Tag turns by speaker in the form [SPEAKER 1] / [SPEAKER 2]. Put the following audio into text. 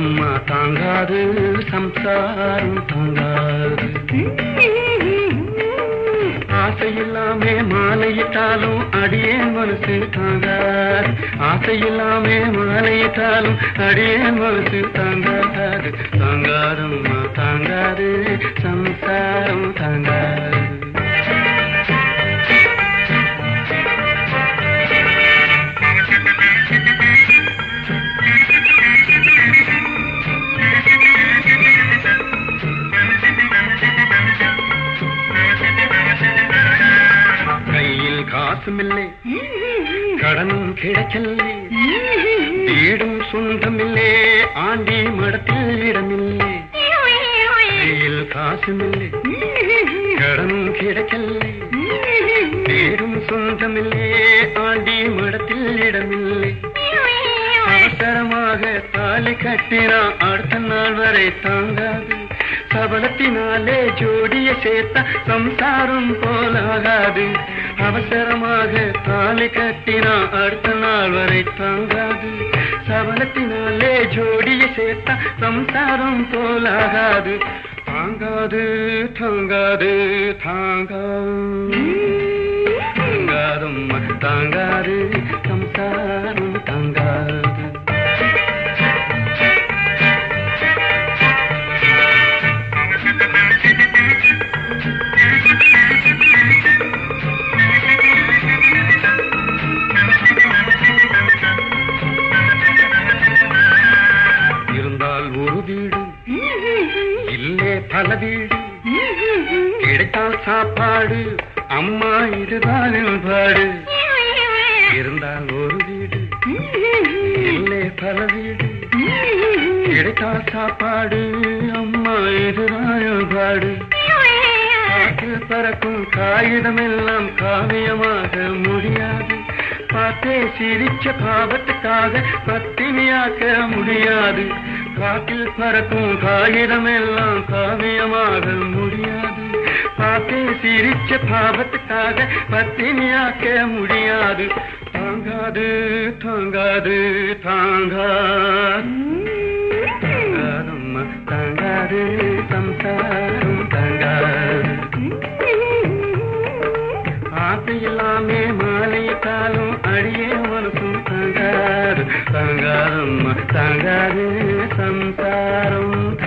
[SPEAKER 1] தாங்காதம்மா தாங்காது சம்சாரம் தாங்காது ஆசையில்லாமே மாலையிட்டாலும் அடியே மனசு தாங்காது ஆசையில்லாமே மாலையிட்டாலும் அடியே மனசு தாங்காது தாங்காதம்மா தாங்காது சம்சாரம் தாங்காது கையில் காசுமில்லை கடனும் கிடைக்கல்லே வீடும் சொந்தமில்லே ஆண்டி மடத்தில் இடமில்லை கையில் காசுமில்லை கடனும் கிடைக்கல்லே வீடும் சொந்தமில்லே ஆண்டி மடத்தில் இடமில்லை அவசரமாக தாலி கட்டினா அடுத்த நாள் வரை தாங்காது சபலத்தினாலே ஜோடிய சேர்த்த சம்சாரம் போலாகாது அவசரமாக தாலி கட்டினா அடுத்த நாள் வரை தாங்காது சபலத்தினாலே ஜோடிய சேர்த்த சம்சாரம் போலாகாது தாங்காது தாங்காது தாங்காது தாங்காதும் தாங்காது சம்சாரம் தாங்காது இருந்தால் ஒரு வீடு இல்லே பல வீடு கிடைத்தால் சாப்பாடு அம்மா இதுதான் பாடு இருந்தால் ஒரு வீடு இல்லே பல வீடு கிடைத்தால் சாப்பாடு அம்மா இதுதான் பாடு காற்றில் பறக்கும் காகிதம் எல்லாம் காவியமாக முடியாது பார்த்தே சிரிச்ச பாவத்துக்காக பத்தினியாக்க முடியாது காற்றில் பறக்கும் காகிதம் எல்லாம் காவியமாக முடியாது பார்த்தே சிரிச்ச பாவத்துக்காக பத்தினியாக்க முடியாது தாங்காது தாங்காது தாங்காது தாங்காதம்மா தாங்காது சம்சாரம் தாங்காது ஆசையில்லாமே மாலையிட்டாலும் அடியே மனசும் தாங்காது தாங்காதம்மா தாங்காது சம்சாரம்